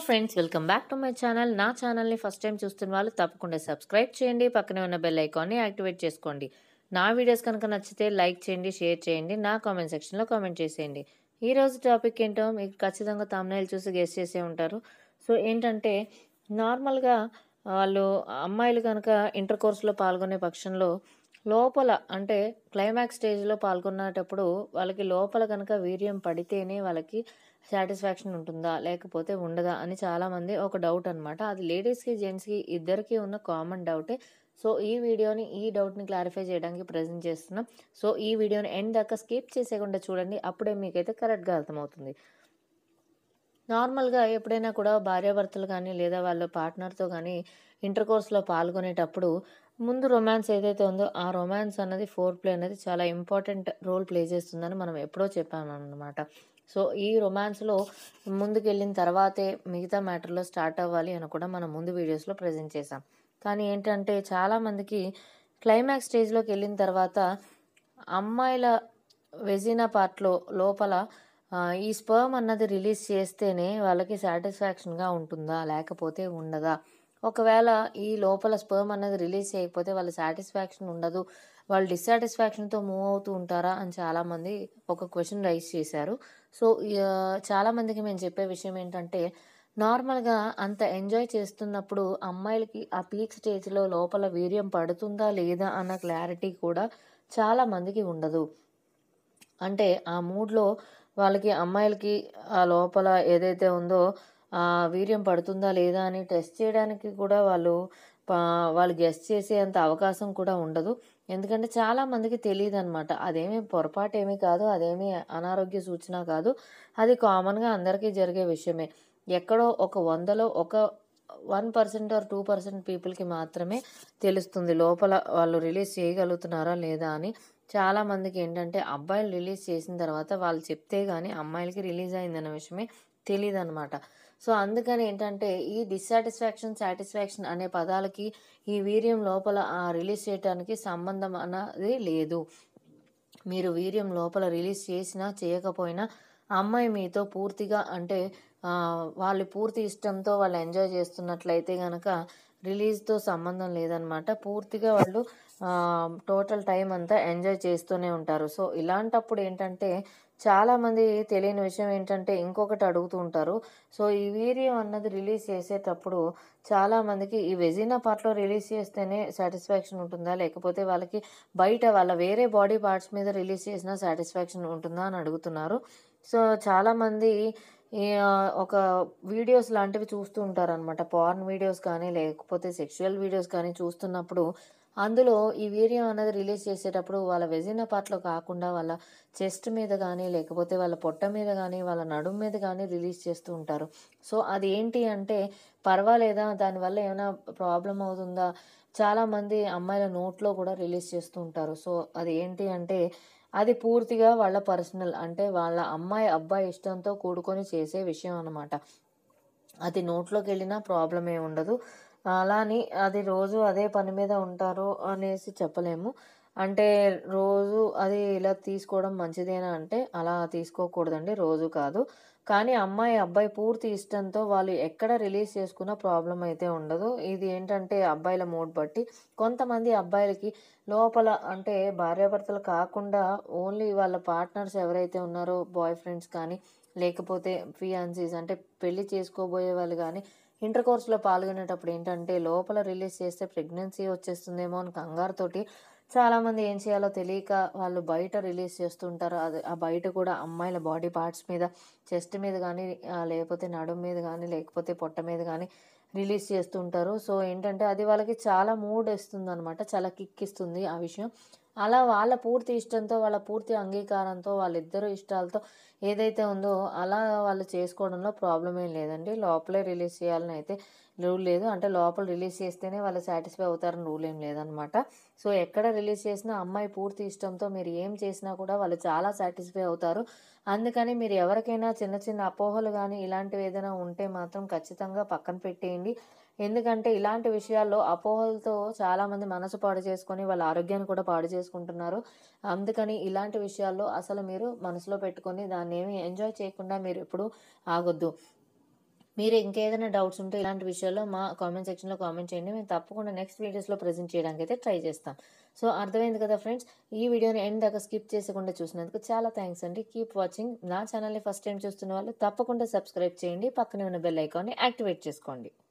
friends welcome back to my channel నా ఛానల్ని first time చూస్తున్న వాళ్ళు తప్పకుండా సబ్స్క్రైబ్ చేయండి పక్కనే ఉన్న బెల్ ఐకాన్ని యాక్టివేట్ చేసుకోండి నా వీడియోస్ కనుక నచ్చితే లైక్ చేయండి షేర్ చేయండి నా కామెంట్ సెక్షన్లో కామెంట్ చేసేయండి ఈ రోజు టాపిక్ ఏంటో మీకు ఖచ్చితంగా తమ్నైల్ చూసి గెస్ట్ చేసే ఉంటారు సో ఏంటంటే నార్మల్గా వాళ్ళు అమ్మాయిలు కనుక ఇంటర్ కోర్సులో పాల్గొనే పక్షంలో లోపల అంటే క్లైమాక్స్ స్టేజ్లో పాల్గొనేటప్పుడు వాళ్ళకి లోపల కనుక వీర్యం పడితేనే వాళ్ళకి సాటిస్ఫాక్షన్ ఉంటుందా లేకపోతే ఉండదా అని చాలామంది ఒక డౌట్ అనమాట అది లేడీస్కి జెంట్స్కి ఇద్దరికి ఉన్న కామన్ డౌటే సో ఈ వీడియోని ఈ డౌట్ని క్లారిఫై చేయడానికి ప్రజెంట్ చేస్తున్నాం సో ఈ వీడియోని ఎండ్ దాకా స్కిప్ చేసేయకుండా చూడండి అప్పుడే మీకైతే కరెక్ట్గా అర్థమవుతుంది నార్మల్గా ఎప్పుడైనా కూడా భార్యాభర్తలు కానీ లేదా వాళ్ళ పార్ట్నర్తో కానీ ఇంటర్ కోర్స్లో పాల్గొనేటప్పుడు ముందు రొమాన్స్ ఏదైతే ఉందో ఆ రొమాన్స్ అన్నది ఫోర్ ప్లే అనేది చాలా ఇంపార్టెంట్ రోల్ ప్లే చేస్తుందని మనం ఎప్పుడో చెప్పామన్నమాట సో ఈ రొమాన్స్లో ముందుకు వెళ్ళిన తర్వాతే మిగతా మ్యాటర్లో స్టార్ట్ అవ్వాలి అని కూడా మనం ముందు వీడియోస్లో ప్రజెంట్ చేసాం కానీ ఏంటంటే చాలామందికి క్లైమాక్స్ స్టేజ్లోకి వెళ్ళిన తర్వాత అమ్మాయిల వెజినా పార్ట్లో లోపల ఆ, ఈ స్పర్మ్ అన్నది రిలీజ్ చేస్తేనే వాళ్ళకి సాటిస్ఫాక్షన్గా ఉంటుందా లేకపోతే ఉండదా ఒకవేళ ఈ లోపల స్పర్మ్ అన్నది రిలీజ్ చేయకపోతే వాళ్ళ సాటిస్ఫాక్షన్ ఉండదు వాళ్ళు డిస్సాటిస్ఫాక్షన్తో మూవ్ అవుతూ ఉంటారా అని చాలామంది ఒక క్వశ్చన్ రైజ్ చేశారు సో ఆ, చాలామందికి మేము చెప్పే విషయం ఏంటంటే నార్మల్గా అంత ఎంజాయ్ చేస్తున్నప్పుడు అమ్మాయిలకి ఆ పీక్ స్టేజ్లో లోపల వీర్యం పడుతుందా లేదా అన్న క్లారిటీ కూడా చాలా మందికి ఉండదు అంటే ఆ మూడ్లో వాళ్ళకి అమ్మాయిలకి ఆ లోపల ఏదైతే ఉందో ఆ వీర్యం పడుతుందా లేదా అని టెస్ట్ చేయడానికి కూడా వాళ్ళు పా- వాళ్ళు గెస్ట్ చేసే అంత అవకాశం కూడా ఉండదు ఎందుకంటే చాలా మందికి తెలియదు అనమాట అదేమీ పొరపాటు ఏమీ కాదు అదేమీ అనారోగ్య సూచన కాదు అది కామన్గా అందరికీ జరిగే విషయమే ఎక్కడో ఒక వందలో ఒక one percent or two percent పీపుల్కి మాత్రమే తెలుస్తుంది లోపల వాళ్ళు రిలీజ్ చేయగలుగుతున్నారా లేదా అని చాలా మందికి ఏంటంటే అబ్బాయిలు రిలీజ్ చేసిన తర్వాత వాళ్ళు చెప్తే కానీ అమ్మాయిలకి రిలీజ్ అయిందన్న విషయమే తెలియదు అనమాట సో అందుకని ఏంటంటే ఈ డిస్సాటిస్ఫాక్షన్ సాటిస్ఫాక్షన్ అనే పదాలకి ఈ వీర్యం లోపల ఆ రిలీజ్ చేయడానికి సంబంధం అన్నది లేదు మీరు వీర్యం లోపల రిలీజ్ చేసినా చేయకపోయినా ఆ అమ్మాయి మీతో పూర్తిగా అంటే ఆ, వాళ్ళు పూర్తి ఇష్టంతో వాళ్ళు ఎంజాయ్ చేస్తున్నట్లయితే కనుక రిలీజ్తో సంబంధం లేదనమాట పూర్తిగా వాళ్ళు టోటల్ టైం అంతా ఎంజాయ్ చేస్తూనే ఉంటారు సో ఇలాంటప్పుడు ఏంటంటే చాలామంది తెలియని విషయం ఏంటంటే ఇంకొకటి అడుగుతూ ఉంటారు సో ఈ వీర్యం అన్నది రిలీజ్ చేసేటప్పుడు చాలామందికి ఈ వెజినా పార్ట్లో రిలీజ్ చేస్తేనే సాటిస్ఫాక్షన్ ఉంటుందా లేకపోతే వాళ్ళకి బయట వాళ్ళ వేరే బాడీ పార్ట్స్ మీద రిలీజ్ చేసినా సాటిస్ఫాక్షన్ ఉంటుందా అని అడుగుతున్నారు సో చాలామంది ఈ, ఆ, ఒక వీడియోస్ లాంటివి చూస్తూ ఉంటారు అనమాట పార్న్ వీడియోస్ కానీ లేకపోతే సెక్షువల్ వీడియోస్ కానీ చూస్తున్నప్పుడు అందులో ఈ వీర్యం అనేది రిలీజ్ చేసేటప్పుడు వాళ్ళ వెజిన పార్ట్లో కాకుండా వాళ్ళ చెస్ట్ మీద కానీ లేకపోతే వాళ్ళ పొట్ట మీద కానీ వాళ్ళ నడుము మీద కానీ రిలీజ్ చేస్తూ ఉంటారు సో అది ఏంటి అంటే పర్వాలేదా దానివల్ల ఏమైనా ప్రాబ్లం అవుతుందా చాలామంది అమ్మాయిల నోట్లో కూడా రిలీజ్ చేస్తూ ఉంటారు సో అది ఏంటి అంటే అది పూర్తిగా వాళ్ళ పర్సనల్ అంటే వాళ్ళ అమ్మాయి అబ్బాయి ఇష్టంతో కూడుకొని చేసే విషయం అన్నమాట అది నోట్లోకి వెళ్ళినా ప్రాబ్లం ఏ ఉండదు అలా అని అది రోజు అదే పని మీద ఉంటారు అనేసి చెప్పలేము అంటే రోజు అది ఇలా తీసుకోవడం మంచిదేనా అంటే అలా తీసుకోకూడదండి రోజు కాదు కానీ అమ్మాయి అబ్బాయి పూర్తి ఇష్టంతో వాళ్ళు ఎక్కడ రిలీజ్ చేసుకున్న ప్రాబ్లం అయితే ఉండదు ఇది ఏంటంటే అబ్బాయిల మూడ్ బట్టి కొంతమంది అబ్బాయిలకి లోపల అంటే భార్యాభర్తలు కాకుండా ఓన్లీ వాళ్ళ పార్ట్నర్స్ ఎవరైతే ఉన్నారో బాయ్ ఫ్రెండ్స్ కానీ లేకపోతే ఫియాన్సీస్ అంటే పెళ్లి చేసుకోబోయే వాళ్ళు కానీ ఇంటర్ కోర్స్లో పాల్గొనేటప్పుడు ఏంటంటే లోపల రిలీజ్ చేస్తే ప్రెగ్నెన్సీ వచ్చేస్తుందేమో అని కంగారుతోటి చాలామంది ఏం చేయాలో తెలియక వాళ్ళు బయట రిలీజ్ చేస్తుంటారు అది ఆ బయట కూడా అమ్మాయిల బాడీ పార్ట్స్ మీద చెస్ట్ మీద కానీ లేకపోతే నడుము మీద కానీ లేకపోతే పొట్ట మీద కానీ రిలీజ్ చేస్తుంటారు సో ఏంటంటే అది వాళ్ళకి చాలా మూడ్ ఇస్తుంది అనమాట చాలా కిక్ ఇస్తుంది ఆ విషయం అలా వాళ్ళ పూర్తి ఇష్టంతో వాళ్ళ పూర్తి అంగీకారంతో వాళ్ళిద్దరు ఇష్టాలతో ఏదైతే ఉందో అలా వాళ్ళు చేసుకోవడంలో ప్రాబ్లం ఏం లేదండి లోపలే రిలీజ్ చేయాలని అయితే రూల్ లేదు అంటే లోపల రిలీజ్ చేస్తేనే వాళ్ళు సాటిస్ఫై అవుతారని రూల్ ఏం లేదనమాట సో ఎక్కడ రిలీజ్ చేసినా అమ్మాయి పూర్తి ఇష్టంతో మీరు ఏం చేసినా కూడా వాళ్ళు చాలా సాటిస్ఫై అవుతారు అందుకని మీరు ఎవరికైనా చిన్న చిన్న అపోహలు కానీ ఇలాంటివి ఏదైనా ఉంటే మాత్రం ఖచ్చితంగా పక్కన పెట్టేయండి ఎందుకంటే ఇలాంటి విషయాల్లో అపోహలతో చాలామంది మనసు పాడు చేసుకొని వాళ్ళ ఆరోగ్యాన్ని కూడా పాడు చేసుకుంటున్నారు అందుకని ఇలాంటి విషయాల్లో అసలు మీరు మనసులో పెట్టుకొని దాన్ని ఏమి ఎంజాయ్ చేయకుండా మీరు ఎప్పుడు ఆగొద్దు మీరు ఇంకేదైనా డౌట్స్ ఉంటే ఇలాంటి విషయాల్లో మా కామెంట్ సెక్షన్లో కామెంట్ చేయండి మేము తప్పకుండా నెక్స్ట్ వీడియోస్లో ప్రజెంట్ చేయడానికి అయితే ట్రై చేస్తాం సో అర్థమైంది కదా ఫ్రెండ్స్ ఈ వీడియోని ఎండ్ దాకా స్కిప్ చేయకుండా చూసినందుకు చాలా థ్యాంక్స్ అండి కీప్ వాచింగ్ నా ఛానల్ని ఫస్ట్ టైం చూస్తున్న వాళ్ళు తప్పకుండా సబ్స్క్రైబ్ చేయండి పక్కనే ఉన్న బెల్ ఐకాన్ని యాక్టివేట్ చేసుకోండి